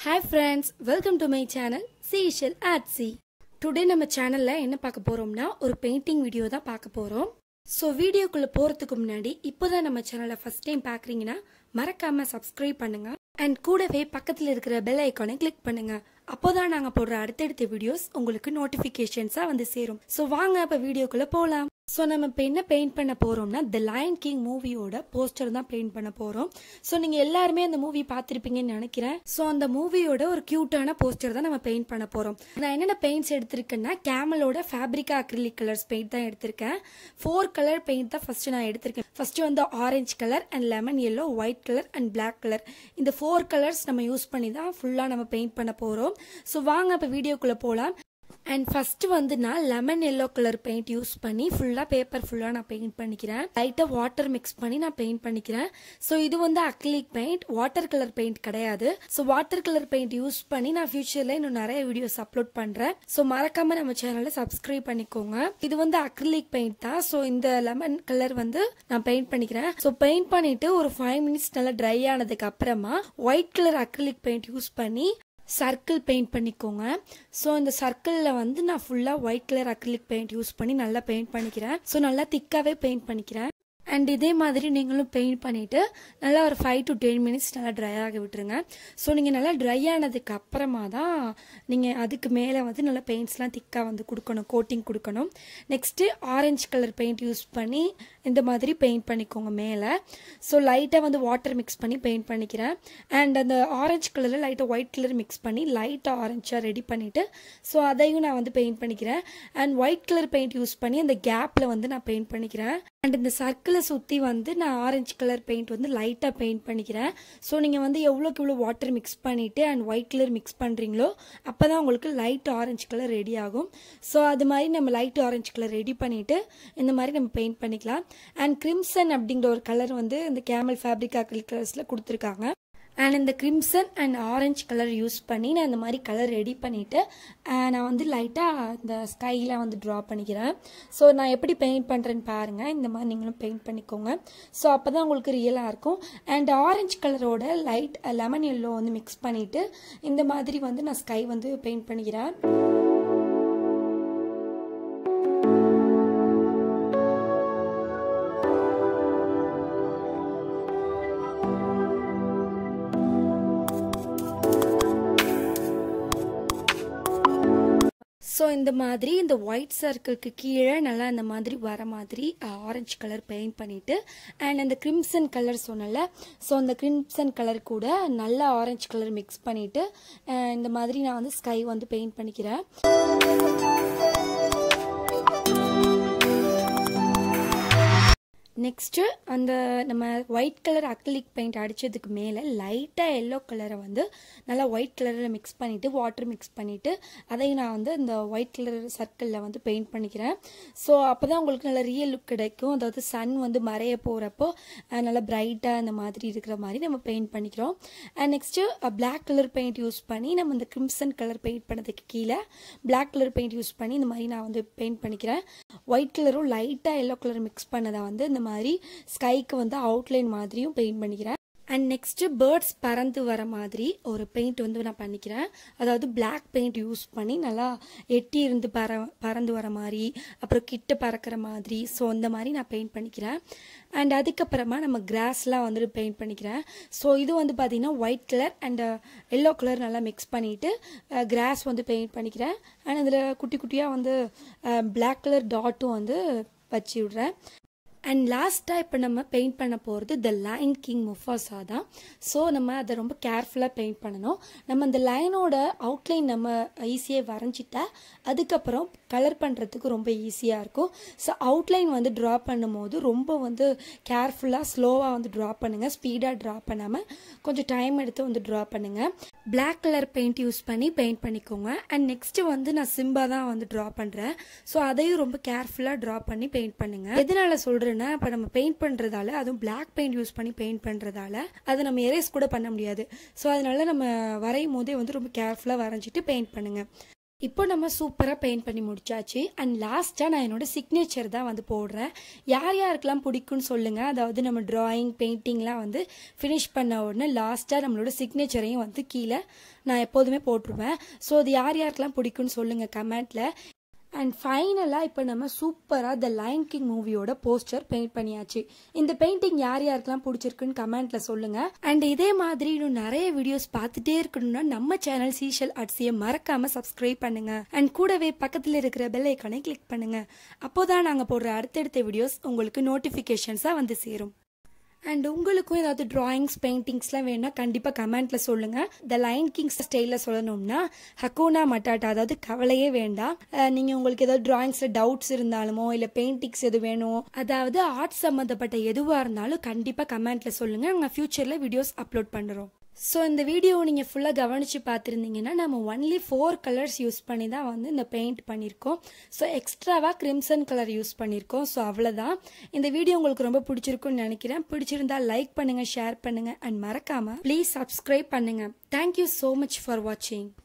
hi friends welcome to my channel seashell art சி today நம்ம சேனலில் என்ன பார்க்க போகிறோம்னா ஒரு பெயிண்டிங் வீடியோ தான் பார்க்க போகிறோம் ஸோ வீடியோக்குள்ளே போகிறதுக்கு முன்னாடி இப்போ தான் நம்ம சேனலை ஃபஸ்ட் டைம் பார்க்குறீங்கன்னா மறக்காமல் சப்ஸ்கிரைப் பண்ணுங்க அண்ட் கூடவே பக்கத்தில் இருக்கிற பெல் ஐக்கானை கிளிக் பண்ணுங்க அப்போதான் நாங்கள் போடுற அடுத்தடுத்த வீடியோஸ் உங்களுக்கு நோட்டிஃபிகேஷன்ஸாக வந்து சேரும் ஸோ வாங்க இப்போ வீடியோக்குள்ளே போகலாம் ஸோ நம்ம இப்போ என்ன பெயிண்ட் பண்ண போகிறோம்னா த லயன் கிங் மூவியோட போஸ்டர் தான் பெயிண்ட் பண்ண போகிறோம் ஸோ நீங்கள் எல்லாருமே அந்த மூவி பார்த்துருப்பீங்கன்னு நினைக்கிறேன் ஸோ அந்த மூவியோட ஒரு க்யூட்டான போஸ்டர் தான் நம்ம பெயிண்ட் பண்ண போகிறோம் நான் என்னென்ன பெயிண்ட்ஸ் எடுத்திருக்கேன்னா கேமலோட ஃபேப்ரிகா அக்ரிலிக் கலர்ஸ் பெயிண்ட் தான் எடுத்திருக்கேன் ஃபோர் கலர் பெயிண்ட் தான் ஃபர்ஸ்ட் நான் எடுத்திருக்கேன் ஃபர்ஸ்ட் வந்து orange colour and lemon yellow white colour and black colour இந்த ஃபோர் கலர்ஸ் நம்ம யூஸ் பண்ணி தான் ஃபுல்லாக நம்ம பெயிண்ட் பண்ண போகிறோம் ஸோ வாங்க இப்போ வீடியோக்குள்ளே போகலாம் அண்ட் ஃபர்ஸ்ட் வந்து நான் lemon yellow colour paint use பண்ணி ஃபுல்லாக பேப்பர் ஃபுல்லாக நான் பெயிண்ட் பண்ணிக்கிறேன் லைட்டாக வாட்டர் மிக்ஸ் பண்ணி நான் பெயிண்ட் பண்ணிக்கிறேன் ஸோ இது வந்து acrylic paint water colour paint கிடையாது so water colour paint use பண்ணி நான் ஃபியூச்சரில் இன்னும் நிறைய வீடியோஸ் அப்லோட் பண்ணுறேன் ஸோ மறக்காம நம்ம சேனலை சப்ஸ்கிரைப் பண்ணிக்கோங்க இது வந்து அக்ரிலிக் பெயிண்ட் தான் ஸோ இந்த லெமன் கலர் வந்து நான் பெயிண்ட் பண்ணிக்கிறேன் ஸோ பெயிண்ட் பண்ணிட்டு ஒரு ஃபைவ் மினிட்ஸ் நல்லா ட்ரை ஆனதுக்கு அப்புறமா white colour acrylic paint use பண்ணி சர்க்கிள் பெயிண்ட் பண்ணிக்கோங்க ஸோ இந்த சர்க்கிளில் வந்து நான் ஃபுல்லாக white colour acrylic paint use பண்ணி நல்லா பெயிண்ட் பண்ணிக்கிறேன் ஸோ நல்லா திக்காகவே பெயிண்ட் பண்ணிக்கிறேன் அண்ட் இதே மாதிரி நீங்களும் பெயிண்ட் பண்ணிவிட்டு நல்லா ஒரு ஃபைவ் டு டென் மினிட்ஸ் நல்லா ட்ரை ஆக விட்டுருங்க ஸோ நீங்கள் நல்லா ட்ரை ஆனதுக்கு அப்புறமா தான் நீங்கள் அதுக்கு மேலே வந்து நல்லா பெயிண்ட்ஸ்லாம் திக்காக வந்து கொடுக்கணும் கோட்டிங் கொடுக்கணும் next orange colour paint use பண்ணி இந்த மாதிரி பெயிண்ட் பண்ணிக்கோங்க மேலே ஸோ லைட்டாக வந்து வாட்டர் மிக்ஸ் பண்ணி பெயிண்ட் பண்ணிக்கிறேன் அண்ட் அந்த ஆரஞ்சு கலரில் லைட்டாக ஒயிட் கலர் மிக்ஸ் பண்ணி லைட்டாக ஆரஞ்சாக ரெடி பண்ணிவிட்டு ஸோ அதையும் நான் வந்து பெயிண்ட் பண்ணிக்கிறேன் and white colour paint use பண்ணி அந்த கேப்பில் வந்து நான் பெயிண்ட் பண்ணிக்கிறேன் அண்ட் இந்த சர்க்கிளை சுற்றி வந்து நான் ஆரஞ்சு கலர் பெயிண்ட் வந்து லைட்டாக பெயிண்ட் பண்ணிக்கிறேன் ஸோ நீங்கள் வந்து எவ்வளோக்கு எவ்வளோ வாட்டர் மிக்ஸ் பண்ணிவிட்டு அண்ட் ஒயிட் கலர் மிக்ஸ் பண்ணுறீங்களோ அப்போ தான் உங்களுக்கு லைட் ஆரஞ்சு கலர் ரெடி ஆகும் ஸோ அது மாதிரி நம்ம லைட் ஆரஞ்சு கலர் ரெடி பண்ணிவிட்டு இந்த மாதிரி நம்ம பெயிண்ட் பண்ணிக்கலாம் அண்ட் கிரிம்சன் அப்படிங்கிற ஒரு கலர் வந்து இந்த கேமல் ஃபேப்ரிக் அக்ரிலிக் கலர்ஸில் கொடுத்துருக்காங்க அண்ட் இந்த crimson and orange colour use பண்ணி நான் இந்த மாதிரி கலர் ரெடி பண்ணிவிட்டு நான் வந்து லைட்டாக இந்த ஸ்கையில் வந்து ட்ரா பண்ணிக்கிறேன் ஸோ நான் எப்படி பெயிண்ட் பண்ணுறேன்னு பாருங்கள் இந்த மாதிரி நீங்களும் பெயிண்ட் பண்ணிக்கோங்க ஸோ அப்போ தான் உங்களுக்கு ரியலாக இருக்கும் அண்ட் ஆரஞ்சு கலரோட லைட் லெமன் எல்லோ வந்து மிக்ஸ் பண்ணிவிட்டு இந்த மாதிரி வந்து நான் ஸ்கை வந்து பெயிண்ட் பண்ணிக்கிறேன் ஸோ இந்த மாதிரி இந்த ஒயிட் சர்க்கிள்க்கு கீழே நல்லா இந்த மாதிரி வர மாதிரி ஆரஞ்சு கலர் பெயிண்ட் பண்ணிவிட்டு அண்ட் அந்த கிரிம்சன் கலர் சொன்னல ஸோ அந்த கிரிம்சன் கலர் கூட நல்லா ஆரஞ்சு கலர் மிக்ஸ் பண்ணிவிட்டு இந்த மாதிரி நான் வந்து ஸ்கை வந்து பெயிண்ட் பண்ணிக்கிறேன் நெக்ஸ்ட்டு அந்த நம்ம ஒயிட் கலர் அக்லிக் பெயிண்ட் அடித்ததுக்கு மேலே லைட்டாக எல்லோ கலரை வந்து நல்லா ஒயிட் கலரில் மிக்ஸ் பண்ணிவிட்டு வாட்டர் மிக்ஸ் பண்ணிவிட்டு அதையும் நான் வந்து இந்த ஒயிட் கலர் சர்க்கிளில் வந்து பெயிண்ட் பண்ணிக்கிறேன் ஸோ அப்போ தான் உங்களுக்கு நல்ல ரியல் லுக் கிடைக்கும் அதாவது சன் வந்து மறைய போகிறப்போ நல்லா பிரைட்டாக அந்த மாதிரி இருக்கிற மாதிரி நம்ம பெயிண்ட் பண்ணிக்கிறோம் and next black colour paint use பண்ணி நம்ம இந்த கிரிம்சன் கலர் பெயிண்ட் பண்ணதுக்கு கீழே பிளாக் கலர் பெயிண்ட் யூஸ் பண்ணி இந்த மாதிரி நான் வந்து பெயிண்ட் பண்ணிக்கிறேன் ஒயிட் கலரும் லைட்டாக எல்லோ கலர் மிக்ஸ் பண்ணதை வந்து இந்த மாதிரி ஸ்கைக்கு வந்து அவுட்லைன் மாதிரியும் பெயிண்ட் பண்ணிக்கிறேன் அண்ட் நெக்ஸ்ட்டு பேர்ட்ஸ் பறந்து வர மாதிரி ஒரு பெயிண்ட் வந்து நான் பண்ணிக்கிறேன் அதாவது பிளாக் பெயிண்ட் யூஸ் பண்ணி நல்லா எட்டி இருந்து பற பறந்து வர மாதிரி அப்புறம் கிட்ட பறக்கிற மாதிரி ஸோ அந்த மாதிரி நான் பெயிண்ட் பண்ணிக்கிறேன் அண்ட் அதுக்கப்புறமா நம்ம கிராஸ்லாம் வந்துட்டு பெயிண்ட் பண்ணிக்கிறேன் ஸோ இது வந்து பார்த்தீங்கன்னா white colour and yellow colour நல்லா மிக்ஸ் பண்ணிவிட்டு கிராஸ் வந்து பெயிண்ட் பண்ணிக்கிறேன் அண்ட் அதில் குட்டி குட்டியாக வந்து பிளாக் கலர் டாட்டும் வந்து வச்சு விட்றேன் அண்ட் லாஸ்ட்டாக இப்போ நம்ம பெயிண்ட் பண்ண போகிறது த லைன் கிங் முஃபாசா தான் ஸோ நம்ம அதை ரொம்ப கேர்ஃபுல்லாக பெயிண்ட் பண்ணணும் நம்ம அந்த லைனோட அவுட்லைன் நம்ம ஈஸியாக வரைஞ்சிட்டா அதுக்கப்புறம் கலர் பண்ணுறதுக்கு ரொம்ப ஈஸியாக இருக்கும் ஸோ அவுட்லைன் வந்து ட்ரா பண்ணும்போது ரொம்ப வந்து கேர்ஃபுல்லாக ஸ்லோவாக வந்து ட்ரா பண்ணுங்கள் ஸ்பீடாக ட்ரா பண்ணாமல் கொஞ்சம் டைம் எடுத்து வந்து ட்ரா பண்ணுங்கள் பிளாக் கலர் பெயிண்ட் யூஸ் பண்ணி பெயிண்ட் பண்ணிக்கோங்க அண்ட் நெக்ஸ்ட்டு வந்து நான் சிம்பா தான் வந்து ட்ரா பண்ணுறேன் ஸோ அதையும் ரொம்ப கேர்ஃபுல்லாக ட்ரா பண்ணி பெயிண்ட் பண்ணுங்கள் எதனால சொல்கிறேன்னா இப்போ நம்ம பெயிண்ட் பண்ணுறதால அதுவும் பிளாக் பெயிண்ட் யூஸ் பண்ணி பெயிண்ட் பண்ணுறதால அதை நம்ம எரேஸ் கூட பண்ண முடியாது ஸோ அதனால நம்ம வரையும் போதே வந்து ரொம்ப கேர்ஃபுல்லாக வரைஞ்சிட்டு பெயிண்ட் பண்ணுங்கள் இப்போ நம்ம சூப்பராக பெயிண்ட் பண்ணி முடிச்சாச்சு அண்ட் லாஸ்ட்டாக நான் என்னோட சிக்னேச்சர் தான் வந்து போடுறேன் யார் யாருக்கெல்லாம் பிடிக்கும்னு சொல்லுங்கள் அதாவது நம்ம டிராயிங் பெயிண்டிங்லாம் வந்து ஃபினிஷ் பண்ண உடனே லாஸ்ட்டாக நம்மளோட சிக்னேச்சரையும் வந்து கீழே நான் எப்போதுமே போட்டுருவேன் ஸோ அது யார் யாருக்கெல்லாம் பிடிக்கும்னு சொல்லுங்கள் கமெண்ட்டில் அண்ட் ஃபைனலாக இப்போ நம்ம சூப்பராக த லைன் கிங் மூவியோட போஸ்டர் பெயிண்ட் பண்ணியாச்சு இந்த பெயிண்டிங் யார் யாருக்கெல்லாம் பிடிச்சிருக்குன்னு கமெண்ட்டில் சொல்லுங்கள் அண்ட் இதே மாதிரி இன்னும் நிறைய வீடியோஸ் பார்த்துட்டே இருக்கணும்னா நம்ம சேனல் சீஷல் ஆர்ட்ஸியை மறக்காமல் சப்ஸ்கிரைப் பண்ணுங்க அண்ட் கூடவே பக்கத்தில் இருக்கிற பெல் ஐக்கானை கிளிக் பண்ணுங்க அப்போதான் நாங்கள் போடுற அடுத்தடுத்த வீடியோஸ் உங்களுக்கு நோட்டிஃபிகேஷன்ஸாக வந்து சேரும் அண்ட் உங்களுக்கும் ஏதாவது டிராயிங்ஸ் பெயிண்டிங்ஸ்லாம் வேணும்னா கண்டிப்பாக கமெண்ட்டில் சொல்லுங்கள் த லைன் கிங்ஸ் ஸ்டைலில் சொல்லணும்னா ஹக்கோனா மட்டாட்டா அதாவது கவலையே வேண்டாம் நீங்கள் உங்களுக்கு ஏதாவது டிராயிங்ஸில் டவுட்ஸ் இருந்தாலுமோ இல்லை பெயிண்டிங்ஸ் எது வேணும் அதாவது ஆர்ட்ஸ் சம்மந்தப்பட்ட எதுவாக இருந்தாலும் கண்டிப்பாக கமெண்ட்டில் சொல்லுங்கள் நாங்கள் ஃப்யூச்சரில் வீடியோஸ் அப்லோட் பண்ணுறோம் ஸோ இந்த வீடியோவை நீங்கள் ஃபுல்லாக கவனித்து பார்த்துருந்தீங்கன்னா நம்ம ஒன்லி ஃபோர் கலர்ஸ் யூஸ் பண்ணி தான் வந்து இந்த பெயிண்ட் பண்ணியிருக்கோம் ஸோ எக்ஸ்ட்ராவாக கிரிம்சன் கலர் யூஸ் பண்ணியிருக்கோம் ஸோ அவ்வளோதான் இந்த வீடியோ உங்களுக்கு ரொம்ப பிடிச்சிருக்குன்னு நினைக்கிறேன் பிடிச்சிருந்தா லைக் பண்ணுங்கள் ஷேர் பண்ணுங்கள் அண்ட் மறக்காமல் ப்ளீஸ் சப்ஸ்கிரைப் பண்ணுங்கள் தேங்க்யூ ஸோ மச் ஃபார் வாட்சிங்